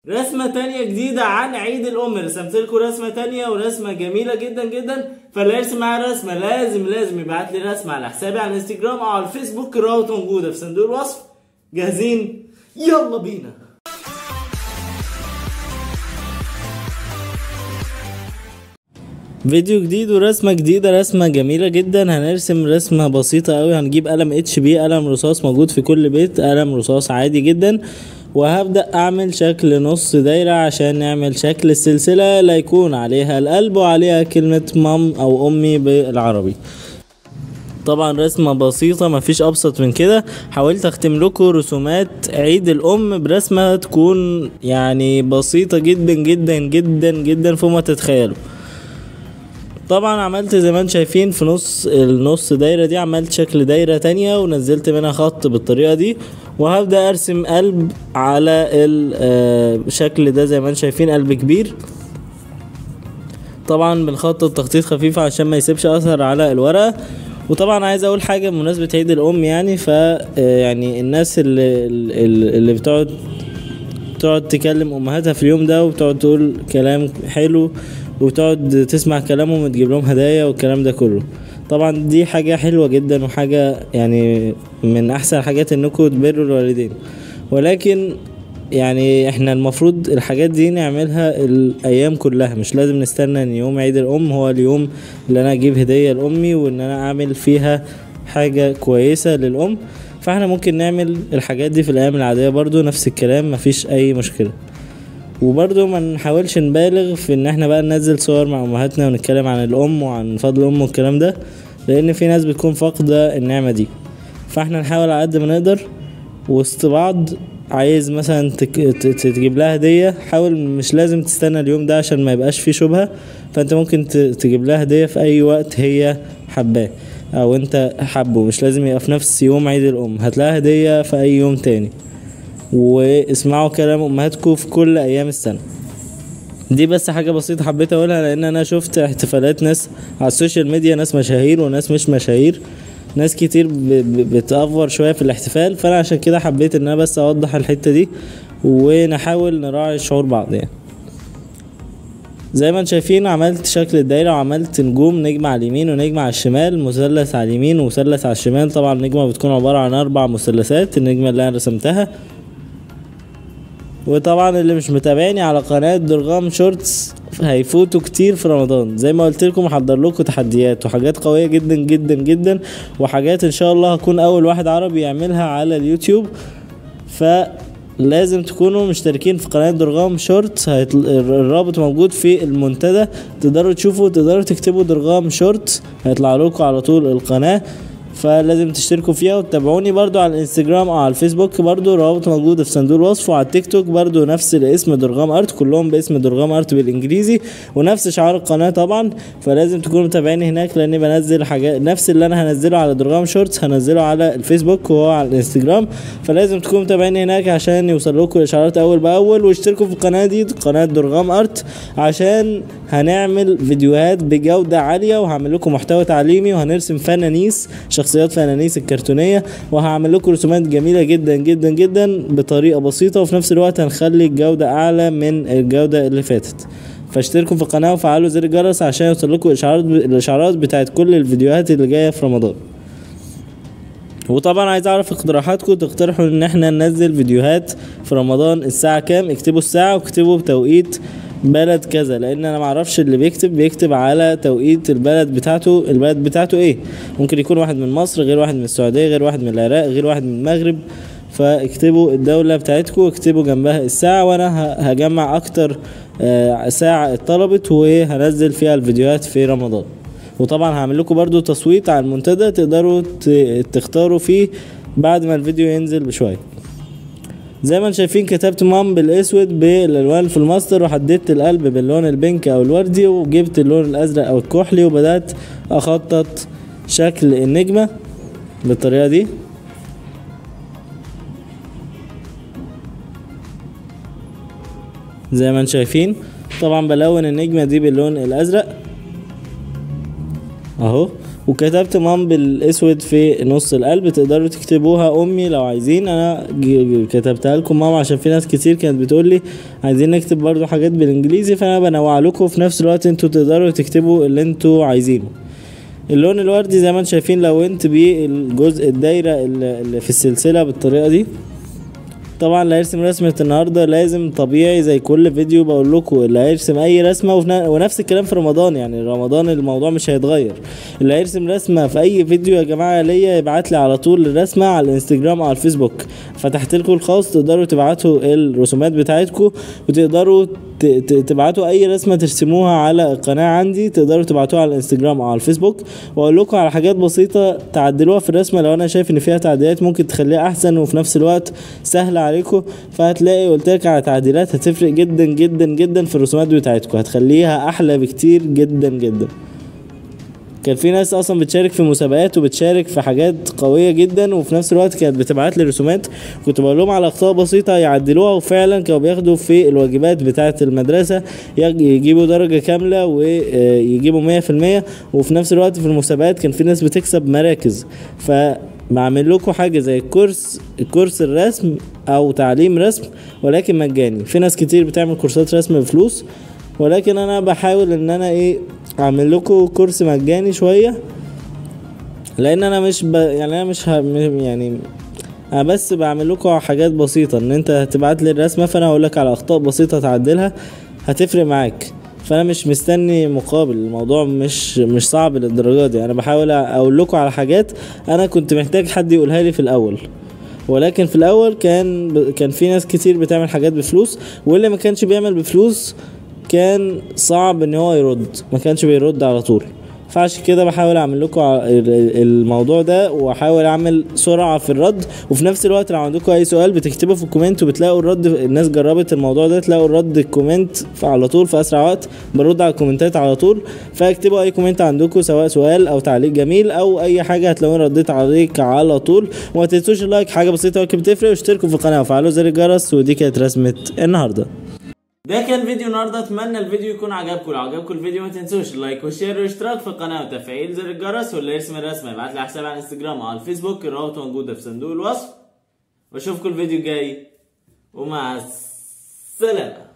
رسمة تانية جديدة عن عيد الأم رسمت لكم رسمة تانية ورسمة جميلة جدا جدا فاللي يرسم معايا رسمة لازم لازم يبعت لي رسمة على حسابي على الانستجرام أو على الفيسبوك الروابط موجودة في صندوق الوصف جاهزين؟ يلا بينا فيديو جديد ورسمة جديدة رسمة جميلة جدا هنرسم رسمة بسيطة قوي هنجيب قلم اتش بي قلم رصاص موجود في كل بيت قلم رصاص عادي جدا وهبدأ اعمل شكل نص دايرة عشان نعمل شكل السلسلة لا يكون عليها القلب وعليها كلمة مام او امي بالعربي طبعا رسمة بسيطة مفيش ابسط من كده حاولت اختم لكم رسومات عيد الام برسمة تكون يعني بسيطة جدا جدا جدا جدا فوق ما تتخيلوا طبعا عملت زي ما انتم شايفين في نص النص دايرة دي عملت شكل دايرة تانية ونزلت منها خط بالطريقة دي وهبدأ ارسم قلب على الشكل ده زي ما انتم شايفين قلب كبير طبعا بنخطط تخطيط خفيف عشان ما يسيبش اثر على الورقة وطبعا عايز اقول حاجة بمناسبة عيد الام يعني ف يعني الناس اللي اللي بتقعد بتقعد تكلم امهاتها في اليوم ده وبتقعد تقول كلام حلو وتقعد تسمع كلامهم وتجيب لهم هدايا والكلام ده كله طبعا دي حاجة حلوة جدا وحاجة يعني من احسن الحاجات انكم تبروا الوالدين ولكن يعني احنا المفروض الحاجات دي نعملها الايام كلها مش لازم نستنى ان يوم عيد الام هو اليوم اللي انا اجيب هدية لامي وان انا اعمل فيها حاجة كويسة للام فاحنا ممكن نعمل الحاجات دي في الايام العادية برضو نفس الكلام مفيش اي مشكلة وبرضه ما نحاولش نبالغ في ان احنا بقى ننزل صور مع امهاتنا ونتكلم عن الام وعن فضل الام والكلام ده لان في ناس بتكون فاقده النعمه دي فاحنا نحاول على قد ما نقدر وسط بعض عايز مثلا تك... تجيب لها هديه حاول مش لازم تستنى اليوم ده عشان ما يبقاش فيه شبهه فانت ممكن ت... تجيب لها هديه في اي وقت هي حباه او انت حبه مش لازم يبقى في نفس يوم عيد الام هتلاقي هديه في اي يوم تاني واسمعوا كلام امهاتكم في كل ايام السنه دي بس حاجة بسيطة حبيت اقولها لان انا شفت احتفالات ناس على السوشيال ميديا ناس مشاهير وناس مش مشاهير ناس كتير بتأفور شوية في الاحتفال فانا عشان كده حبيت ان انا بس اوضح الحتة دي ونحاول نراعي شعور بعض يعني زي ما انتم شايفين عملت شكل الدايرة وعملت نجوم نجمة على اليمين ونجمة على الشمال مثلث على اليمين ومثلث على الشمال طبعا النجمة بتكون عبارة عن أربع مثلثات النجمة اللي أنا رسمتها وطبعا اللي مش متابعني على قناة درغام شورتس هيفوتوا كتير في رمضان زي ما قلت لكم محضر لكم تحديات وحاجات قوية جدا جدا جدا وحاجات ان شاء الله هكون اول واحد عربي يعملها على اليوتيوب فلازم تكونوا مشتركين في قناة درغام شورتس هيطل... الرابط موجود في المنتدى تقدروا تشوفوا تقدروا تكتبوا درغام شورتس هيطلع لكم على طول القناة فلازم تشتركوا فيها وتتابعوني برضو على الانستجرام او على الفيسبوك برضو روابط موجوده في صندوق الوصف وعلى التيك توك برضو نفس الاسم درغام ارت كلهم باسم درغام ارت بالانجليزي ونفس شعار القناه طبعا فلازم تكونوا متابعيني هناك لاني بنزل حاجات نفس اللي انا هنزله على درغام شورتس هنزله على الفيسبوك وهو على الانستجرام فلازم تكونوا متابعيني هناك عشان يوصل لكم الاشعارات اول باول واشتركوا في القناه دي قناه درغام ارت عشان هنعمل فيديوهات بجوده عاليه وهعمل لكم محتوى تعليمي وهنرسم فنانيس شخصيات فنانيس الكرتونيه وهعمل لكم رسومات جميله جدا جدا جدا بطريقه بسيطه وفي نفس الوقت هنخلي الجوده اعلى من الجوده اللي فاتت فاشتركوا في القناه وفعلوا زر الجرس عشان يوصل لكم الاشعارات الاشعارات بتاعت كل الفيديوهات اللي جايه في رمضان وطبعا عايز اعرف اقتراحاتكم تقترحوا ان احنا ننزل فيديوهات في رمضان الساعه كام اكتبوا الساعه واكتبوا بتوقيت بلد كذا لان انا معرفش اللي بيكتب بيكتب على توقيت البلد بتاعته البلد بتاعته ايه ممكن يكون واحد من مصر غير واحد من السعوديه غير واحد من العراق غير واحد من المغرب فاكتبوا الدولة بتاعتكم واكتبوا جنبها الساعة وانا هجمع اكتر ساعة اتطلبت وهنزل فيها الفيديوهات في رمضان وطبعا هعمل لكم برضو تصويت على المنتدى تقدروا تختاروا فيه بعد ما الفيديو ينزل بشوية زي ما انتم شايفين كتبت مام بالاسود بالالوان في الماستر وحددت القلب باللون البينك او الوردي وجبت اللون الازرق او الكحلي وبدات اخطط شكل النجمه بالطريقه دي زي ما انتم شايفين طبعا بلون النجمه دي باللون الازرق اهو وكتبت مام بالاسود في نص القلب تقدروا تكتبوها امي لو عايزين انا ج- كتبتها لكم ماما عشان في ناس كتير كانت بتقول لي عايزين نكتب برضو حاجات بالانجليزي فانا بنوع لكم في نفس الوقت انتوا تقدروا تكتبوا اللي انتوا عايزينه اللون الوردي زي ما انتم شايفين لونت بيه الجزء الدايره اللي اللي في السلسله بالطريقه دي طبعا اللي هيرسم رسمة النهاردة لازم طبيعي زي كل فيديو بقول لكم اللي هيرسم اي رسمة وفنا- ونفس الكلام في رمضان يعني رمضان الموضوع مش هيتغير اللي هيرسم رسمة في اي فيديو يا جماعة ليا يبعت لي على طول الرسمة على الانستجرام او على الفيسبوك فتحت لكم الخاص تقدروا تبعتوا الرسومات بتاعتكم وتقدروا ت- ت- تبعتوا اي رسمة ترسموها على القناة عندي تقدروا تبعتوها على الانستجرام او على الفيسبوك واقول لكم على حاجات بسيطة تعدلوها في الرسمة لو انا شايف ان فيها تعديلات ممكن تخليها احسن وفي نفس الوقت سهلة عليكم فهتلاقي قلت لك على تعديلات هتفرق جدا جدا جدا في الرسومات بتاعتكم هتخليها احلى بكتير جدا جدا كان في ناس اصلا بتشارك في مسابقات وبتشارك في حاجات قويه جدا وفي نفس الوقت كانت بتبعت لي رسومات كنت بقول لهم على اخطاء بسيطه يعدلوها وفعلا كانوا بياخدوا في الواجبات بتاعه المدرسه يج- يجيبوا درجه كامله ويجيبوا 100% وفي نفس الوقت في المسابقات كان في ناس بتكسب مراكز ف بعمل لكم حاجة زي الكورس كورس الرسم أو تعليم رسم ولكن مجاني في ناس كتير بتعمل كورسات رسم بفلوس ولكن أنا بحاول إن أنا إيه أعمل لكم كورس مجاني شوية لان انا مش ب... يعني انا مش ه... م- يعني انا بس بعمل لكم حاجات بسيطه ان انت هتبعت لي الرسمه فانا هقول لك على اخطاء بسيطه تعدلها هتفرق معاك فانا مش مستني مقابل الموضوع مش مش صعب للدرجه دي انا بحاول اقول لكم على حاجات انا كنت محتاج حد يقولها لي في الاول ولكن في الاول كان ب... كان في ناس كتير بتعمل حاجات بفلوس واللي ما كانش بيعمل بفلوس كان صعب ان هو يرد ما كانش بيرد على طول فعشان كده بحاول اعمل لكم ع- ال- ال- الموضوع ده واحاول اعمل سرعه في الرد وفي نفس الوقت لو عندكم اي سؤال بتكتبه في الكومنت وبتلاقوا الرد الناس جربت الموضوع ده تلاقوا الرد الكومنت في- على طول في اسرع وقت برد على الكومنتات على طول فاكتبوا اي كومنت عندكم سواء سؤال او تعليق جميل او اي حاجه هتلاقوني رديت عليك على طول وما تنسوش اللايك حاجه بسيطه ولكن بتفرق واشتركوا في القناه وفعلوا زر الجرس ودي كانت رسمه النهارده ده كان فيديو النهارده اتمنى الفيديو يكون عجبكم لو عجبكم الفيديو ما تنسوش اللايك والشير والاشتراك في القناه وتفعيل زر الجرس واللي يرسم الرسمه يبعت لي حساب على الانستجرام او على الفيسبوك الروابط موجوده في صندوق الوصف واشوفكم الفيديو الجاي ومع السلامه